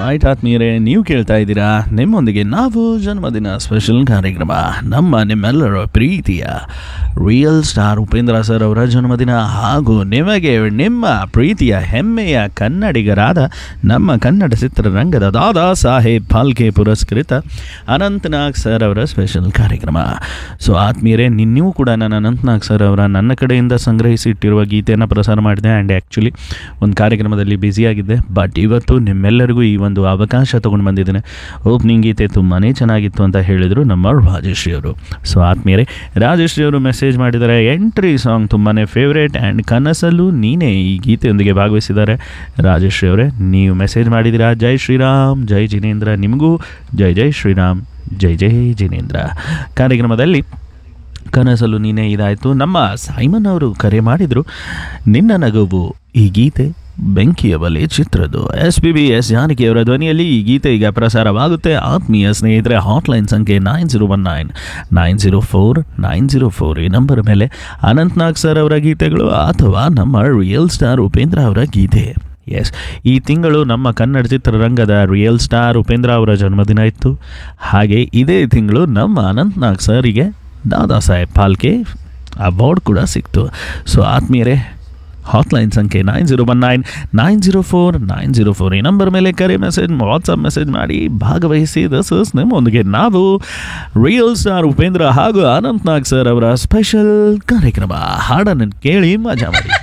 right ಆತ್ಮೀಯರೇ ನೀವು ಕೇಳ್ತಾ ಇದ್ದೀರಾ ನಿಮ್ಮೊಂದಿಗೆ ನಾವು ಜನ್ಮದಿನ ಸ್ಪೆಷಲ್ ಕಾರ್ಯಕ್ರಮ ನಮ್ಮ ನಿಮ್ಮೆಲ್ಲರ ಪ್ರೀತಿಯ ರಿಯಲ್ ಸ್ಟಾರ್ ಉಪೇಂದ್ರ ಸರ್ ಅವರ ಜನ್ಮದಿನ ಹಾಗೂ ನಿಮಗೆ ನಿಮ್ಮ ಪ್ರೀತಿಯ ಹೆಮ್ಮೆಯ ಕನ್ನಡಿಗರಾದ ನಮ್ಮ ಕನ್ನಡ ಚಿತ್ರರಂಗದ ದಾದಾ ಸಾಹೇಬ್ ಫಾಲ್ಕೆ ಪುರಸ್ಕೃತ ಅನಂತನಾಗ್ ಸರ್ ಅವರ ಸ್ಪೆಷಲ್ ಕಾರ್ಯಕ್ರಮ ಸೊ ಆತ್ಮೀಯರೇ ನಿನ್ನೆಯೂ ಕೂಡ ನಾನು ಅನಂತನಾಗ್ ಸರ್ ಅವರ ನನ್ನ ಕಡೆಯಿಂದ ಸಂಗ್ರಹಿಸಿ ಇಟ್ಟಿರುವ ಗೀತೆಯನ್ನು ಪ್ರಸಾರ ಮಾಡಿದೆ ಆ್ಯಂಡ್ ಆ್ಯಕ್ಚುಲಿ ಒಂದು ಕಾರ್ಯಕ್ರಮದಲ್ಲಿ ಬ್ಯುಸಿಯಾಗಿದ್ದೆ ಬಟ್ ಇವತ್ತು ನಿಮ್ಮೆಲ್ಲರಿಗೂ ಈ ಒಂದು ಅವಕಾಶ ತೊಗೊಂಡು ಬಂದಿದ್ದೇನೆ ಓಪನಿಂಗ್ ಗೀತೆ ತುಂಬಾ ಚೆನ್ನಾಗಿತ್ತು ಅಂತ ಹೇಳಿದರು ನಮ್ಮ ರಾಜಶ್ರೀ ಅವರು ಸೊ ಆತ್ಮೀಯರೇ ರಾಜಶ್ರೀ ಅವರು ಮೆಸೇಜ್ ಮಾಡಿದ್ದಾರೆ ಎಂಟ್ರಿ ಸಾಂಗ್ ತುಂಬಾ ಫೇವ್ರೇಟ್ ಆ್ಯಂಡ್ ಕನಸಲ್ಲೂ ನೀನೇ ಈ ಗೀತೆಯೊಂದಿಗೆ ಭಾಗವಹಿಸಿದ್ದಾರೆ ರಾಜಶ್ರೀ ಅವರೇ ನೀವು ಮೆಸೇಜ್ ಮಾಡಿದ್ದೀರಾ ಜೈ ಶ್ರೀರಾಮ್ ಜೈ ಜಿನೇಂದ್ರ ನಿಮಗೂ ಜೈ ಜೈ ಶ್ರೀರಾಮ್ ಜೈ ಜೈ ಜಿನೇಂದ್ರ ಕಾರ್ಯಕ್ರಮದಲ್ಲಿ ಕನಸಲು ನೀನೇ ಇದಾಯಿತು ನಮ್ಮ ಸೈಮನ್ ಅವರು ಕರೆ ಮಾಡಿದರು ನಿನ್ನ ನಗುವು ಈ ಗೀತೆ ಬೆಂಕಿಯ ಬಲೆ ಚಿತ್ರದ್ದು ಎಸ್ ಪಿ ಬಿ ಎಸ್ ಜಾನಕಿಯವರ ಧ್ವನಿಯಲ್ಲಿ ಈ ಗೀತೆ ಈಗ ಪ್ರಸಾರವಾಗುತ್ತೆ ಆತ್ಮೀಯ ಸ್ನೇಹಿತರೆ ಹಾಟ್ಲೈನ್ ಸಂಖ್ಯೆ nine zero one nine nine zero four nine zero four ಈ ನಂಬರ್ ಮೇಲೆ ಅನಂತ್ನಾಗ್ ಸರ್ ಅವರ ಗೀತೆಗಳು ಅಥವಾ ನಮ್ಮ ರಿಯಲ್ ಸ್ಟಾರ್ ಉಪೇಂದ್ರ ಅವರ ಗೀತೆ ಎಸ್ ಈ ತಿಂಗಳು ನಮ್ಮ ಕನ್ನಡ ಚಿತ್ರರಂಗದ ರಿಯಲ್ ಸ್ಟಾರ್ ಉಪೇಂದ್ರ ಅವರ ಜನ್ಮದಿನ ಇತ್ತು ಹಾಗೆ ಇದೇ ತಿಂಗಳು ನಮ್ಮ ಅನಂತ್ನಾಗ್ ಸರಿಗೆ ದಾದಾ ಸಾಹೇಬ್ ಫಾಲ್ಕೆ ಅವಾರ್ಡ್ ಕೂಡ ಸಿಕ್ತು ಸೊ ಆತ್ಮೀಯರೇ ಹಾಟ್ಲೈನ್ ಸಂಖ್ಯೆ nine zero one nine nine zero four nine zero four ಈ ನಂಬರ್ ಮೇಲೆ ಕರೆ ಮೆಸೇಜ್ ವಾಟ್ಸಪ್ ಮೆಸೇಜ್ ಮಾಡಿ ಭಾಗವಹಿಸಿ ದಸ್ ಇಸ್ ನಿಮ್ಮೊಂದಿಗೆ ನಾವು ರಿಯಲ್ ಸ್ಟಾರ್ ಉಪೇಂದ್ರ ಹಾಗೂ ಅನಂತ್ನಾಗ್ ಸರ್ ಅವರ ಸ್ಪೆಷಲ್ ಕಾರ್ಯಕ್ರಮ ಹಾಡನ್ನು ಕೇಳಿ ಮಜಾ ಮಾಡಿ